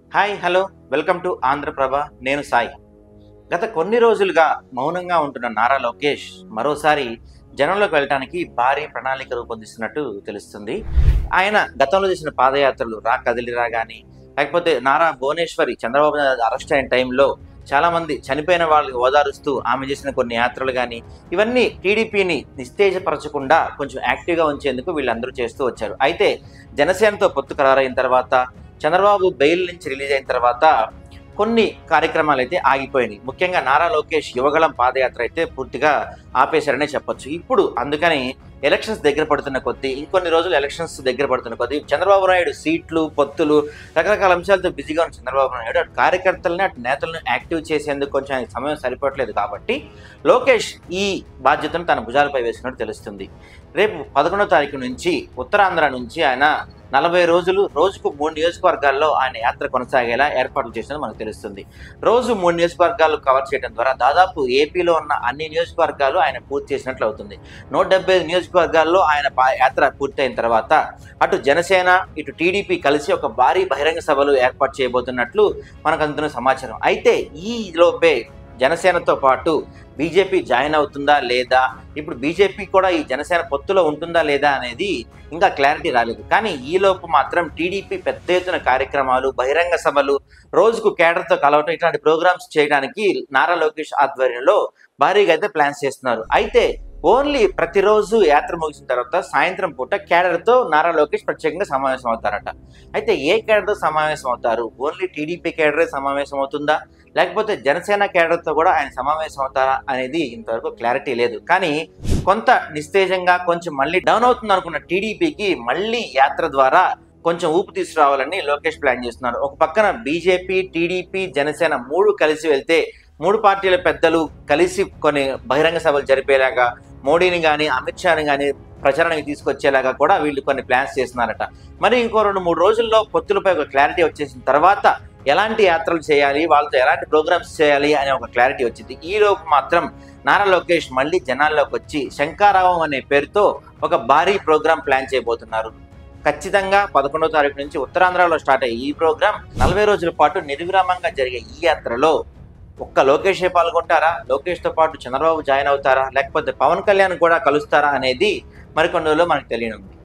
hi hello welcome to Andhraprabha నేను సాయి గత కొన్ని రోజులుగా మౌనంగా ఉంటున్న నారా లోకేష్ మరోసారి జనంలోకి వెళ్ళడానికి భారీ ప్రణాళిక రూపొందిస్తున్నట్టు తెలుస్తుంది ఆయన గతంలో చేసిన పాదయాత్రలు రా కదిలిరా కానీ లేకపోతే నారా భువనేశ్వరి చంద్రబాబు నాయుడు అరెస్ట్ అయిన టైంలో చాలా మంది చనిపోయిన వాళ్ళకి ఓదారుస్తూ ఆమె చేసిన కొన్ని యాత్రలు కానీ ఇవన్నీ టీడీపీని నిస్తేజపరచకుండా కొంచెం యాక్టివ్గా ఉంచేందుకు వీళ్ళందరూ చేస్తూ వచ్చారు అయితే జనసేనతో పొత్తు ఖరారైన తర్వాత చంద్రబాబు బెయిల్ నుంచి రిలీజ్ అయిన తర్వాత కొన్ని కార్యక్రమాలు అయితే ఆగిపోయినాయి ముఖ్యంగా నారా లోకేష్ యువగళం పాదయాత్ర అయితే పూర్తిగా ఆపేశారనే చెప్పొచ్చు ఇప్పుడు అందుకని ఎలక్షన్స్ దగ్గర పడుతున్న కొద్దీ ఇంకొన్ని రోజులు ఎలక్షన్స్ దగ్గర పడుతున్న కొద్దీ చంద్రబాబు నాయుడు సీట్లు పొత్తులు రకరకాల అంశాలతో బిజీగా ఉన్న చంద్రబాబు నాయుడు అటు కార్యకర్తలని అటు నేతలను యాక్టివ్ చేసేందుకు కొంచెం ఆయనకి సమయం సరిపోవట్లేదు కాబట్టి లోకేష్ ఈ బాధ్యతను తన భుజాలపై వేసుకున్నట్టు తెలుస్తుంది రేపు పదకొండో తారీఖు నుంచి ఉత్తరాంధ్ర నుంచి ఆయన నలభై రోజులు రోజుకు మూడు నియోజకవర్గాల్లో ఆయన యాత్ర కొనసాగేలా ఏర్పాట్లు చేసినది మనకు తెలుస్తుంది రోజు మూడు నియోజకవర్గాలు కవర్ చేయడం ద్వారా దాదాపు ఏపీలో ఉన్న అన్ని నియోజకవర్గాలు ఆయన పూర్తి చేసినట్లు అవుతుంది నూట డెబ్బై ఐదు నియోజకవర్గాల్లో ఆయన పా- యాత్ర పూర్తయిన తర్వాత అటు జనసేన ఇటు టీడీపీ కలిసి ఒక భారీ బహిరంగ సభలు ఏర్పాటు చేయబోతున్నట్లు మనకు అందుతున్న సమాచారం అయితే ఈ లోపే జనసేనతో పాటు బీజేపీ జాయిన్ అవుతుందా లేదా ఇప్పుడు బీజేపీ కూడా ఈ జనసేన పొత్తులో ఉంటుందా లేదా అనేది ఇంకా క్లారిటీ రాలేదు కానీ ఈ లోపు మాత్రం టీడీపీ పెద్ద ఎత్తున కార్యక్రమాలు బహిరంగ సభలు రోజుకు కేడర్తో కలవటం ఇట్లాంటి ప్రోగ్రామ్స్ చేయడానికి నారా లోకేష్ ఆధ్వర్యంలో భారీగా అయితే ప్లాన్స్ చేస్తున్నారు అయితే ఓన్లీ ప్రతిరోజు యాత్ర ముగిసిన తర్వాత సాయంత్రం పూట కేడర్తో నారా లోకేష్ ప్రత్యేకంగా సమావేశం అవుతారట అయితే ఏ కేడర్తో సమావేశం అవుతారు ఓన్లీ టీడీపీ కేడరే సమావేశం అవుతుందా లేకపోతే జనసేన కేడర్తో కూడా ఆయన సమావేశం అవుతారా అనేది ఇంతవరకు క్లారిటీ లేదు కానీ కొంత నిస్తేజంగా కొంచెం మళ్ళీ డౌన్ అవుతుంది అనుకున్న టీడీపీకి మళ్ళీ యాత్ర ద్వారా కొంచెం ఊపు తీసుకురావాలని లోకేష్ ప్లాన్ చేస్తున్నారు ఒక పక్కన బీజేపీ టీడీపీ జనసేన మూడు కలిసి వెళ్తే మూడు పార్టీల పెద్దలు కలిసి కొన్ని బహిరంగ సభలు జరిపేలాగా మోడీని కానీ అమిత్ షాని కానీ ప్రచారానికి తీసుకొచ్చేలాగా కూడా వీళ్ళు కొన్ని ప్లాన్స్ చేస్తున్నారట మరి ఇంకో రెండు మూడు రోజుల్లో పొత్తులపై ఒక క్లారిటీ వచ్చేసిన తర్వాత ఎలాంటి యాత్రలు చేయాలి వాళ్ళతో ఎలాంటి ప్రోగ్రామ్స్ చేయాలి అనే ఒక క్లారిటీ వచ్చింది ఈ లోపు మాత్రం నారా లోకేష్ మళ్ళీ జనాల్లోకి వచ్చి శంకారావం అనే పేరుతో ఒక భారీ ప్రోగ్రామ్ ప్లాన్ చేయబోతున్నారు ఖచ్చితంగా పదకొండో తారీఖు నుంచి ఉత్తరాంధ్రలో స్టార్ట్ అయ్యే ఈ ప్రోగ్రాం నలభై రోజుల పాటు నిర్విరామంగా జరిగే ఈ యాత్రలో ఒక్క లోకేషే పాల్గొంటారా లోకేష్తో పాటు చంద్రబాబు జాయిన్ అవుతారా లేకపోతే పవన్ కళ్యాణ్ కూడా కలుస్తారా అనేది మరికొన్ని రోజుల్లో మనకు తెలియనుంది